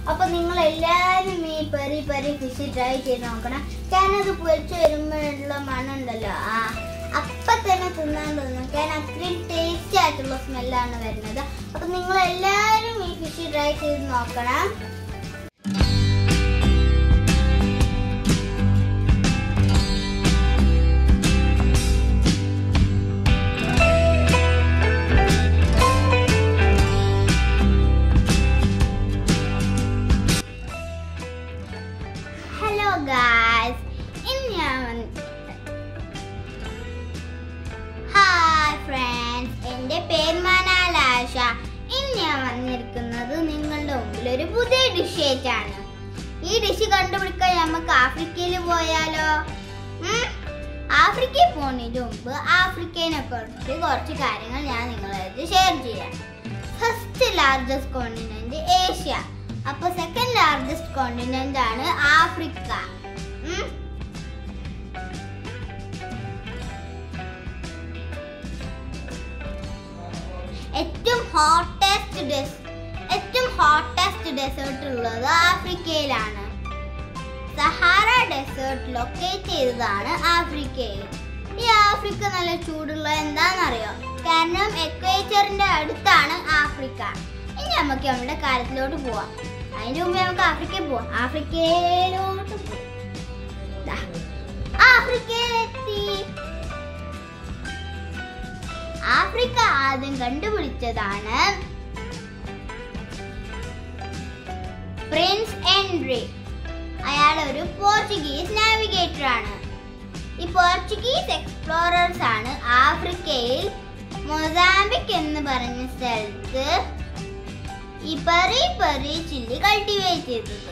അപ്പൊ നിങ്ങൾ എല്ലാവരും ഈ പെരി പെരി ഫിഷ് ട്രൈ ചെയ്ത് നോക്കണം കാരണം അത് പൊരിച്ച് വരുമ്പോഴുള്ള മണമുണ്ടല്ലോ ആ അപ്പൊ തന്നെ തിന്നാൻ തോന്നും കാരണം അത്രയും ടേസ്റ്റി ആയിട്ടുള്ള സ്മെല്ലാണ് വരുന്നത് അപ്പൊ നിങ്ങൾ എല്ലാവരും ഈ ഫിഷ് ട്രൈ ചെയ്ത് നോക്കണം ഹലോ ഗായ്സ് ഇന്ന് ഞാൻ വന്ന്- ഹായ് ഫ്രണ്ട്സ് എൻ്റെ പേര് മനാലാഷ ഇന്ന് ഞാൻ വന്നിരിക്കുന്നത് നിങ്ങളുടെ മുമ്പിൽ ഒരു പുതിയ ഡിഷ് ആയിട്ടാണ് ഈ ഡിഷ് കണ്ടുപിടിക്കാൻ നമുക്ക് ആഫ്രിക്കയിൽ പോയാലോ ഉം? ആഫ്രിക്കയിൽ പോകുന്നതിന് മുമ്പ് ആഫ്രിക്കനെ കുറിച്ച് കുറച്ച് കാര്യങ്ങൾ ഞാൻ നിങ്ങളായിട്ട് ഷെയർ ചെയ്യാം ഫസ്റ്റ് ലാർജസ്റ്റ് കോണ്ടിനെന്റ് ഏഷ്യ അപ്പൊ സെക്കൻഡ് ലാർജസ്റ്റ് കോണ്ടിനെന്റ് ആണ് ആഫ്രിക്ക ഉം. ഏറ്റവും ഹോട്ടസ്റ്റ് ഡെസ് ഏറ്റവും ഹോട്ടസ്റ്റ് ഡെസേർട്ട് ഉള്ളത് ആഫ്രിക്കയിലാണ് സഹാറ ഡെസേർട്ട് ലൊക്കേറ്റ് ചെയ്തതാണ് ആഫ്രിക്കയിൽ ഈ ആഫ്രിക്ക നല്ല ചൂടുള്ള എന്താണെന്നറിയോ കാരണം എക്വേച്ചറിന്റെ അടുത്താണ് ആഫ്രിക്ക ഇനി നമുക്ക് നമ്മുടെ കാര്യത്തിലോട്ട് പോവാം അതിന്റെ മുമ്പ് നമുക്ക് ആഫ്രിക്കയിൽ പോവാം ആഫ്രിക്കയിലോട്ട് പോവാം ദാ, ആഫ്രിക്കയിലെത്തി ആഫ്രിക്ക ആദ്യം കണ്ടുപിടിച്ചതാണ് പ്രിൻസ് എൻട്രി അയാൾ ഒരു പോർച്ചുഗീസ് നാവിഗേറ്റർ ആണ് ഈ പോർച്ചുഗീസ് എക്സ്പ്ലോറേഴ്സ് ആണ് ആഫ്രിക്കയിൽ മൊസാംബിക് എന്ന് പറഞ്ഞ സ്ഥലത്ത് ഈ പെറി പെറി ചില്ലി കൾട്ടിവേറ്റ് ചെയ്തത്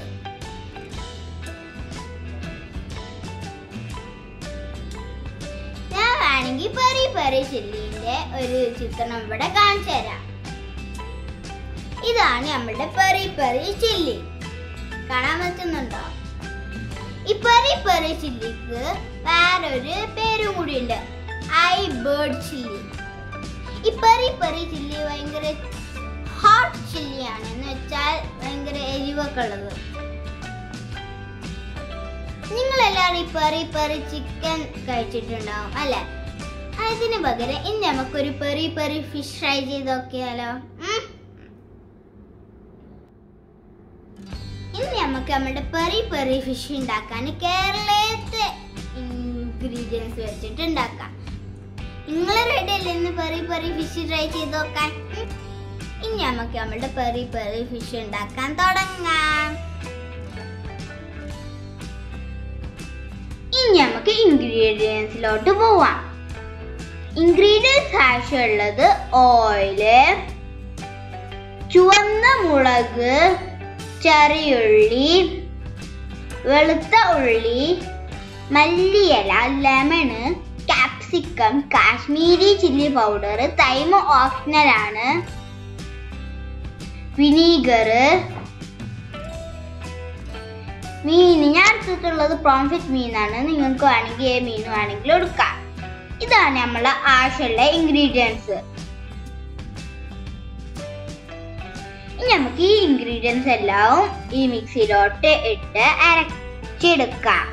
ഞാൻ വേണമെങ്കിൽ പെറി പെറി ചില്ലിന്റെ ഒരു ചിത്രം ഇവിടെ കാണിച്ചു തരാം ഇതാണ് നമ്മളുടെ പെറി പെറി ചില്ലി കാണാൻ പറ്റുന്നുണ്ടോ ഈ പെറി പെറി ചില്ലിക്ക് വേറൊരു പേരും കൂടി ഉണ്ട് ഐ ബേർഡ് ചില്ലി ഈ പെറി പെറി ചില്ലി ഭയങ്കര ഹോട്ട് ചില്ലിയാണ് എന്ന് വെച്ചാൽ ഭയങ്കര എരിവൊക്കെ ഉള്ളത് നിങ്ങൾ എല്ലാവരും ഈ പെറി പെറി ചിക്കൻ കഴിച്ചിട്ടുണ്ടാവും അല്ലെ അതിന് പകരം ഇനി നമുക്കൊരു പെറി പെറി ഫിഷ് ഫ്രൈ ചെയ്ത് നോക്കിയാലോ ഉം? ഇനി നമുക്ക് നമ്മുടെ പെറി പെറി ഫിഷ് ഉണ്ടാക്കാൻ കേരളത്തെ ഇൻഗ്രീഡിയൻസ് വെച്ചിട്ട് ഉണ്ടാക്കാം നിങ്ങൾ റെഡി അല്ലേ ഇന്ന് പെറി പെറി ഫിഷ് ട്രൈ ചെയ്ത് നോക്കാൻ ഉം? ഇനി നമുക്ക് നമ്മുടെ പെറി പെറി ഫിഷ് ഉണ്ടാക്കാൻ തുടങ്ങാം ഇനി നമുക്ക് ഇൻഗ്രീഡിയൻസിലോട്ട് പോവാം ഇൻഗ്രീഡിയൻസ് ആവശ്യമുള്ളത് ഓയില് ചുവന്ന മുളക് ചെറിയുള്ളി വെളുത്ത ഉള്ളി മല്ലിയില lemon capsicum Kashmiri chilli powder thyme optional ആണ് വിനീഗർ മീൻ ഞാൻ എടുത്തിട്ടുള്ളത് പ്രോൺഫിറ്റ് മീനാണ് നിങ്ങൾക്ക് വേണമെങ്കിൽ ഏ മീൻ വേണമെങ്കിൽ എടുക്കാം ഇതാണ് നമ്മളെ ആവശ്യമുള്ള ഇൻഗ്രീഡിയൻസ് ഇനി നമുക്ക് ഈ ഇൻഗ്രീഡിയൻസ് എല്ലാം ഈ മിക്സിയിലോട്ട് ഇട്ട് അരച്ചെടുക്കാം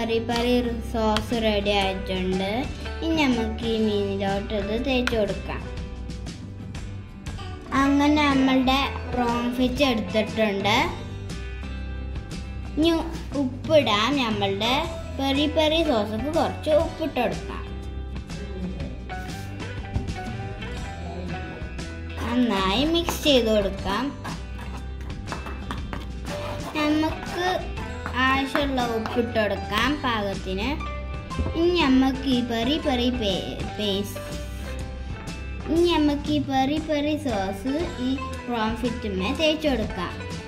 പെറി പെറി സോസ് റെഡി ആയിട്ടുണ്ട് ഇനി നമുക്ക് ഈ മീനിലോട്ട് ഇത് തേച്ച് കൊടുക്കാം അങ്ങനെ നമ്മളുടെ പ്രോൺഫിച്ച് എടുത്തിട്ടുണ്ട് ഇനി ഉപ്പിടാം നമ്മളുടെ പെറി പെറി സോസക്ക് കുറച്ച് ഉപ്പിട്ട് കൊടുക്കാം നന്നായി മിക്സ് ചെയ്ത് കൊടുക്കാം നമുക്ക് ആവശ്യമുള്ള ഉപ്പിട്ട് കൊടുക്കാം പാകത്തിന് ഇനി നമുക്ക് ഈ പെറി പെറി പേസ്റ്റ് ഇനി നമുക്ക് ഈ പെറി പെറി സോസ് ഈ പ്രോൺഫിറ്റുമേ തേച്ച് കൊടുക്കാം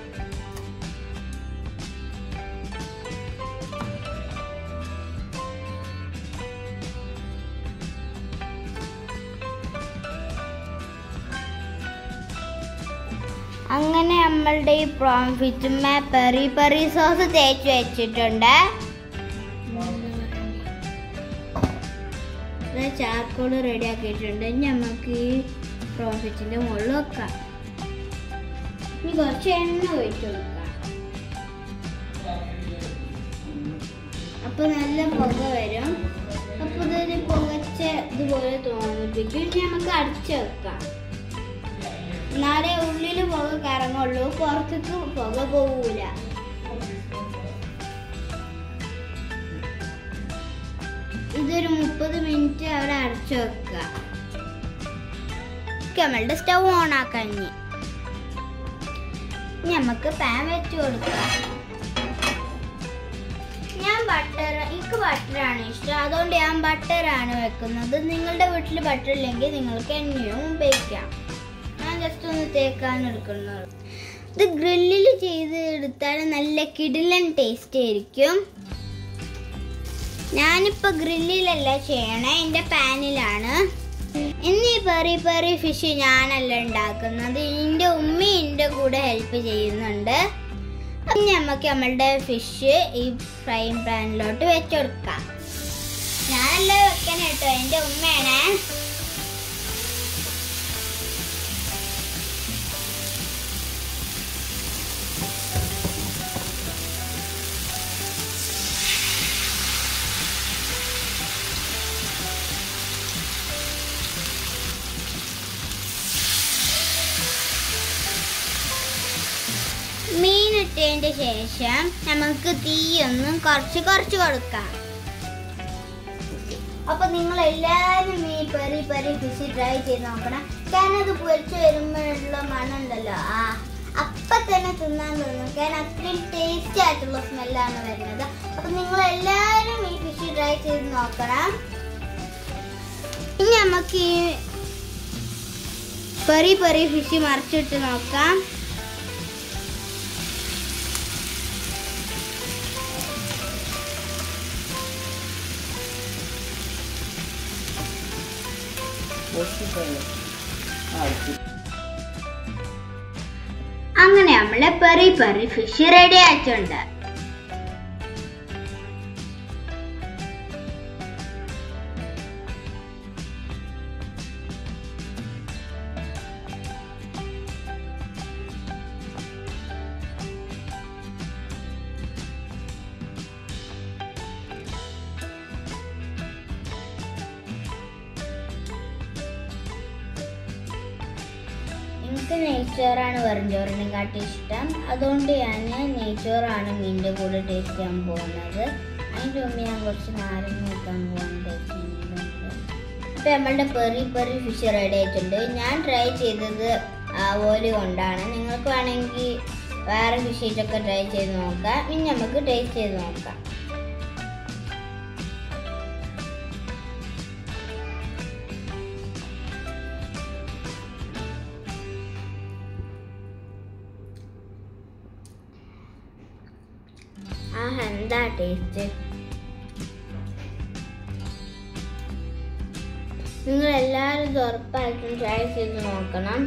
അങ്ങനെ നമ്മളുടെ ഈ പ്രോൺഫിറ്റുമേ പെറി പെറി സോസ് തേച്ച് വെച്ചിട്ടുണ്ട് ചാർക്കോള് റെഡി ആക്കിയിട്ടുണ്ട് ഇനി നമുക്ക് ഈ പ്രോൺഫിറ്റിന്റെ മുകളിൽ വെക്കാം ഇനി കുറച്ച് എണ്ണ ഒഴിച്ചു കൊടുക്കാം അപ്പൊ നല്ല പുക വരും അപ്പൊ ഇതൊരു പുകച്ച ഇതുപോലെ തോന്നിപ്പിക്കും ഇനി നമുക്ക് അടച്ചു വെക്കാം എന്നാലേ ഉള്ളിൽ പുക കറങ്ങുള്ളൂ പുറത്തേക്ക് പുക പോകൂല ഇതൊരു മുപ്പത് മിനിറ്റ് അവിടെ അടച്ചു വെക്കുക നമ്മളുടെ സ്റ്റവ് ഓൺ ആക്കാൻ ഇനി ഇനി നമുക്ക് പാൻ വെച്ച് കൊടുക്കാം ഞാൻ ബട്ടർ എനിക്ക് ബട്ടറാണ് ഇഷ്ടം അതുകൊണ്ട് ഞാൻ ബട്ടറാണ് വെക്കുന്നത് നിങ്ങളുടെ വീട്ടിൽ ബട്ടർ ഇല്ലെങ്കിൽ നിങ്ങൾക്ക് എണ്ണയും ഉപയോഗിക്കാം ഞാൻ ജസ്റ്റ് ഒന്ന് തേക്കാൻ എടുക്കുന്നുള്ളൂ ഇത് ഗ്രില്ലിൽ ചെയ്ത് എടുത്താൽ നല്ല കിടിലൻ ടേസ്റ്റ് ആയിരിക്കും ഞാനിപ്പോൾ ഗ്രില്ലിലല്ല ചെയ്യണേ എൻ്റെ പാനിലാണ് ഇനി പെറി പെറി ഫിഷ് ഞാനല്ല ഉണ്ടാക്കുന്നത് എൻ്റെ ഉമ്മ എൻ്റെ കൂടെ ഹെൽപ്പ് ചെയ്യുന്നുണ്ട് അപ്പം നമുക്ക് നമ്മളുടെ ഫിഷ് ഈ ഫ്രൈ പാനിലോട്ട് വെച്ചുകൊടുക്കാം ഞാനല്ല വെക്കാൻ കേട്ടോ എൻ്റെ ഉമ്മയാണ് മീൻ ഇട്ടതിന്റെ ശേഷം നമുക്ക് തീയൊന്നും കുറച്ച് കുറച്ച് കൊടുക്കാം അപ്പൊ നിങ്ങൾ എല്ലാവരും ഈ പെരി പെരി ഫിഷ് ട്രൈ ചെയ്ത് നോക്കണം കാരണം അത് പൊരിച്ച് വരുമ്പോഴുള്ള മണം ഉണ്ടല്ലോ ആ അപ്പൊ തന്നെ തിന്നാൻ തോന്നും കാരണം അത്രയും ടേസ്റ്റി ആയിട്ടുള്ള സ്മെല്ലാണ് വരുന്നത് അപ്പൊ നിങ്ങൾ എല്ലാവരും ഈ ഫിഷ് ട്രൈ ചെയ്ത് നോക്കണം ഇനി നമുക്ക് ഈ പെറി പെറി ഫിഷ് മറിച്ചിട്ട് നോക്കാം അങ്ങനെ നമ്മളെ പെറി പെറി ഫിഷ് റെഡി ആയിട്ടുണ്ട് എനിക്ക് നെയ്ച്ചോറാണ് വെറും ചോറിനെ കാട്ടി ഇഷ്ടം അതുകൊണ്ട് ഞാൻ നെയ്ച്ചോറാണ് മീനിൻ്റെ കൂടെ ടേസ്റ്റ് ചെയ്യാൻ പോകുന്നത് അതിൻ്റെ മുമ്പ് ഞാൻ കുറച്ച് നാരങ്ങ വെക്കാൻ പോകാൻ ടേസ്റ്റ് ചെയ്യുന്നുണ്ട് ഇപ്പം നമ്മളുടെ പെറി പെറി ഫിഷ് റെഡി ആയിട്ടുണ്ട് ഞാൻ ട്രൈ ചെയ്തത് ആവോലി കൊണ്ടാണ് നിങ്ങൾക്ക് വേണമെങ്കിൽ വേറെ ഫിഷൊക്കെ ട്രൈ ചെയ്ത് നോക്കാം ഇനി നമുക്ക് ടേസ്റ്റ് ചെയ്ത് നോക്കാം ആ എന്താ ടേസ്റ്റ് നിങ്ങൾ എല്ലാവരും ഇത് ഉറപ്പായിട്ടും ട്രൈ ചെയ്ത് നോക്കണം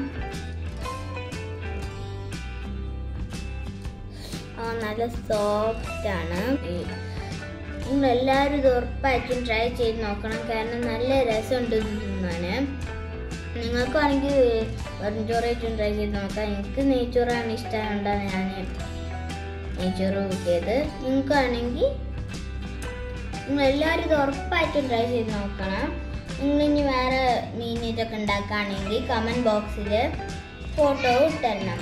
ആ നല്ല സോഫ്റ്റ് ആണ് നിങ്ങൾ എല്ലാവരും ഇത് ഉറപ്പായിട്ടും ട്രൈ ചെയ്ത് നോക്കണം കാരണം നല്ല രസമുണ്ട് ഇത് തിന്നാന് നിങ്ങൾക്ക് വേണമെങ്കിൽ വെറും ചോറായിട്ടും ട്രൈ ചെയ്ത് നോക്കാം എനിക്ക് നെയ്ച്ചോറാണ് ഇഷ്ടമുണ്ടാണ് ഞാൻ നെയ്ച്ചോറ് കൂട്ടിയത് നിങ്ങൾക്ക് ആണെങ്കിൽ നിങ്ങൾ എല്ലാവരും ഇത് ഉറപ്പായിട്ടും ട്രൈ ചെയ്ത് നോക്കണം നിങ്ങൾ ഇനി വേറെ മീനീറ്റൊക്കെ ഉണ്ടാക്കുകയാണെങ്കിൽ കമൻറ്റ് ബോക്സിൽ ഫോട്ടോ ഇട്ടരണം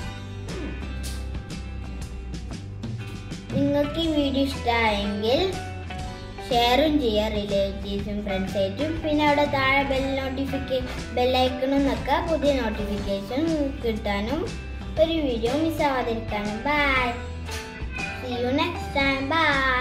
നിങ്ങൾക്ക് ഈ വീഡിയോ ഇഷ്ടമായെങ്കിൽ ഷെയറും ചെയ്യുക റിലേറ്റീവ്സും ഫ്രണ്ട്സായിട്ടും പിന്നെ അവിടെ താഴെ ബെൽ നോട്ടിഫിക്കേ ബെല്ലൈക്കണും എന്നൊക്കെ പുതിയ നോട്ടിഫിക്കേഷൻ കിട്ടാനും ഒരു വീഡിയോ മിസ്സാവാതിരിക്കാനും bye see you next time by